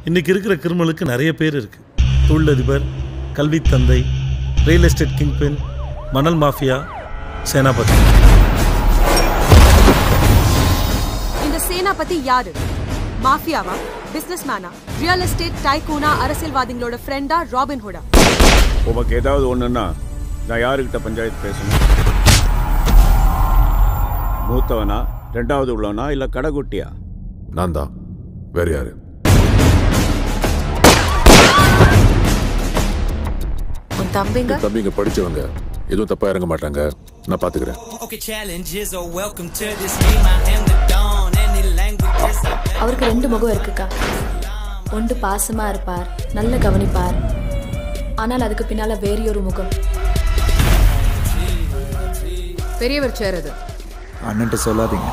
இன்னைக்கு இருக்கிற கிரிமினலுக்கு நிறைய பேர் இருக்கு தொழிலதிபர் கல்வி தந்தை ரியல் எஸ்டேட் கிங்பின் மணல் மாஃபியா சேனாபதி இந்த சேனாபதி யாரு மாஃபியாவா பிசினஸ் மேனா ரியல் எஸ்டேட் டைகூனா அரசியல்வாதிகளோட ஃப்ரெண்டா ராபின் ஹுடா உமக்கு ஏதாவது ஒண்ணுன்னா நான் யாருக்கிட்ட பஞ்சாயத்து பேசணும் மூத்தவனா ரெண்டாவது உள்ளவனா இல்ல கடைக்குட்டியா நான் தான் வேற யாரு உன் தம்பிங்க என் தம்பிங்க படிச்சவங்க எதுவும் தப்பா இறங்க மாட்டாங்க நான் பாத்துக்கிறேன் Okay, challenges are welcome to this game. I am the dawn. Any languages are அவருக்கு ரெண்டு முகம் இருக்குக்கா ஒன்று பாசமா இருப்பார் நல்ல கவனிப்பார் ஆனால் அதுக்கு பின்னால வேறையொரு முகம் பெரியவர் சேர் அது அண்ணன்ட்ட சொல்லாதீங்க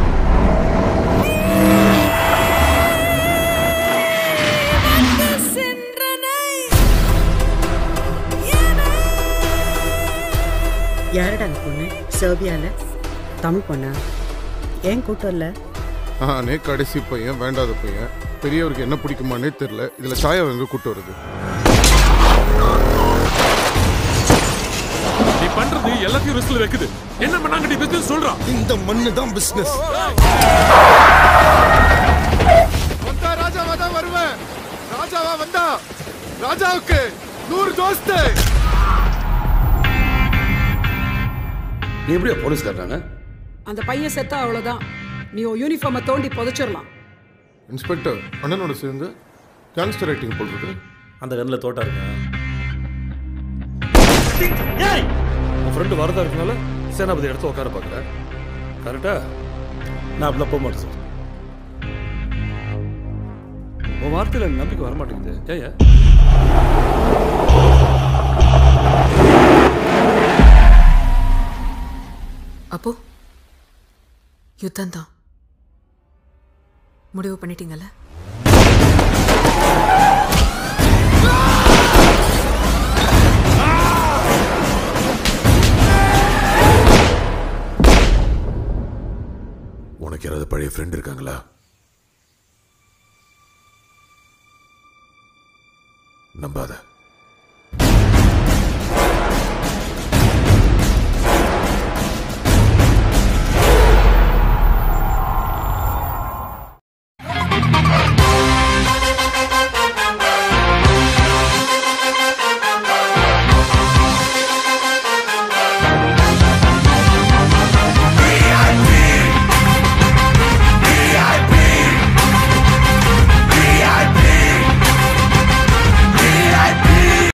யாரடா அந்த பொண்ணு சர்பியால தமிழ் பொண்ணா ஏன் கூட்டம் இல்லை நானே கடைசி பையன் வேண்டாத பையன் பெரியவருக்கு என்ன பிடிக்குமானே தெரியல இதுல சாயா எங்க கூட்டு வருது நீ பண்றது எல்லாத்தையும் ரிஸ்க்ல வைக்குது என்ன பண்ணாங்க நீ பிசினஸ் சொல்றான் இந்த மண்ணு தான் பிசினஸ் வந்தா ராஜாவா தான் வருவேன் ராஜாவா வந்தா ராஜாவுக்கு நூறு தோஸ்து நீ எப்படியா போலீஸ் காட்டுறாங்க அந்த பையன் செத்தா அவ்வளவுதான் நீ உன் யூனிஃபார்மை தோண்டி புதைச்சிடலாம் இன்ஸ்பெக்டர் அண்ணனோட சேர்ந்து கேங்ஸ்டர் ரைட்டிங் போடுறது அந்த கண்ணில் தோட்டா இருக்கா உன் ஃப்ரெண்டு வரதா இருக்கனால சேனாபதி இடத்துல உட்கார பாக்குற கரெக்டா நான் அப்படிலாம் போக மாட்டேன் சார் உன் வார்த்தையில எனக்கு நம்பிக்கை வர மாட்டேங்குது ஏயா அப்போ யுத்தம் தான் முடிவு பண்ணிட்டீங்கல்ல உனக்கு யாராவது பழைய ஃப்ரெண்ட் இருக்காங்களா நம்பாத